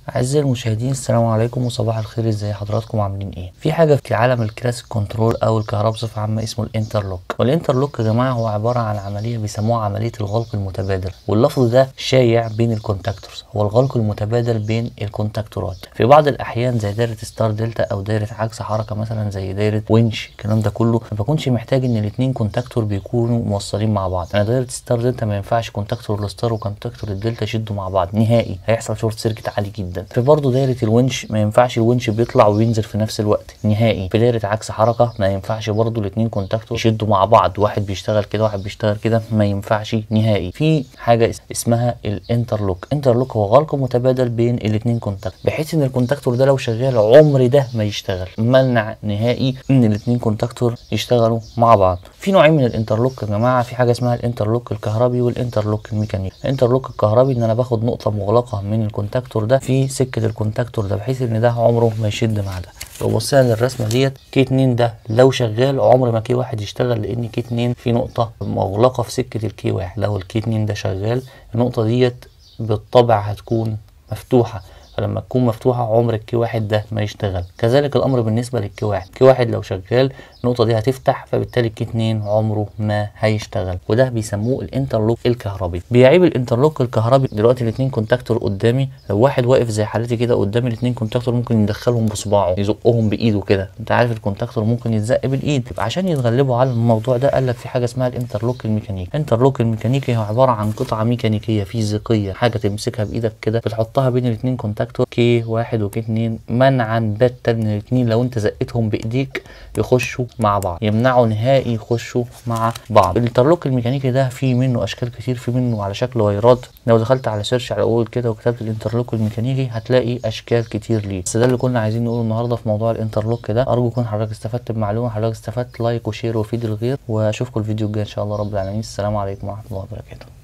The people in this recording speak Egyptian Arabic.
أعزائي المشاهدين السلام عليكم وصباح الخير ازي حضراتكم عاملين ايه في حاجة في عالم الكلاسيك كنترول او الكهرباء بصفة عامة اسمه الانترلوك والانترلوك يا جماعة هو عبارة عن عملية بيسموها عملية الغلق المتبادل واللفظ ده شايع بين الكونتاكتورز هو الغلق المتبادل بين الكونتاكتورات في بعض الاحيان زي دايرة ستار دلتا او دايرة عكس حركة مثلا زي دايرة وينش الكلام ده كله ما بكونش محتاج ان الاتنين كونتاكتور بيكونوا موصلين مع بعض انا دايرة ستار دلتا ما ينفعش كونتاكتور الستار وكونتاكتور الدلتا يشدوا مع بعض نهائي هيحصل شورت سيركت عالي جدا في برضه دايره الونش ما ينفعش الونش بيطلع وينزل في نفس الوقت نهائي في دايره عكس حركه ما ينفعش برضه الاثنين كونتاكتور يشدوا مع بعض واحد بيشتغل كده واحد بيشتغل كده ما ينفعش نهائي في حاجه اس- اسمها الانترلوك انترلوك هو غلق متبادل بين الاثنين كونتاكتور بحيث ان الكونتاكتور ده لو شغال عمر ده ما يشتغل منع نهائي ان الاثنين كونتاكتور يشتغلوا مع بعض في نوعين من الانترلوك يا جماعه في حاجه اسمها الانترلوك الكهربي والانترلوك الميكانيكي الانترلوك الكهربي ان انا باخد نقطه مغلقه من الكونتاكتور ده في سكه الكونتاكتور ده بحيث ان ده عمره ما يشد مع ده لو بصينا للرسمه ديت كي 2 ده لو شغال عمر ما كي واحد يشتغل لان كي 2 في نقطه مغلقه في سكه الكي واحد لو الكي 2 ده شغال النقطه ديت بالطبع هتكون مفتوحه فلما تكون مفتوحة عمر الكي واحد ده ما يشتغل كذلك الأمر بالنسبة للكي واحد كي واحد لو شغال النقطة دي هتفتح فبالتالي الكي اتنين عمره ما هيشتغل وده بيسموه الانترلوك الكهربي بيعيب الانترلوك الكهربي دلوقتي الاتنين كونتاكتور قدامي لو واحد واقف زي حالتي كده قدامي الاتنين كونتاكتور ممكن يدخلهم بصباعه يزقهم بايده كده انت عارف الكونتاكتور ممكن يتزق بالايد يبقى عشان يتغلبوا على الموضوع ده قال لك في حاجه اسمها الانترلوك الميكانيكي الانترلوك الميكانيكي هو عباره عن قطعه ميكانيكيه فيزيقيه حاجه تمسكها بايدك كده بتحطها بين الاتنين كونتاكتور كي واحد وكي اتنين منعا باتا ان الاتنين لو انت زقتهم بايديك يخشوا مع بعض يمنعوا نهائي يخشوا مع بعض الانترلوك الميكانيكي ده في منه اشكال كتير في منه على شكل وايرات لو دخلت على سيرش على جوجل كده وكتبت الانترلوك الميكانيكي هتلاقي اشكال كتير ليه بس ده اللي كنا عايزين نقوله النهارده في موضوع الانترلوك ده ارجو يكون حضرتك استفدت بمعلومه حضرتك استفدت لايك وشير وفيد الغير واشوفكم الفيديو الجاي ان شاء الله رب العالمين السلام عليكم ورحمه الله وبركاته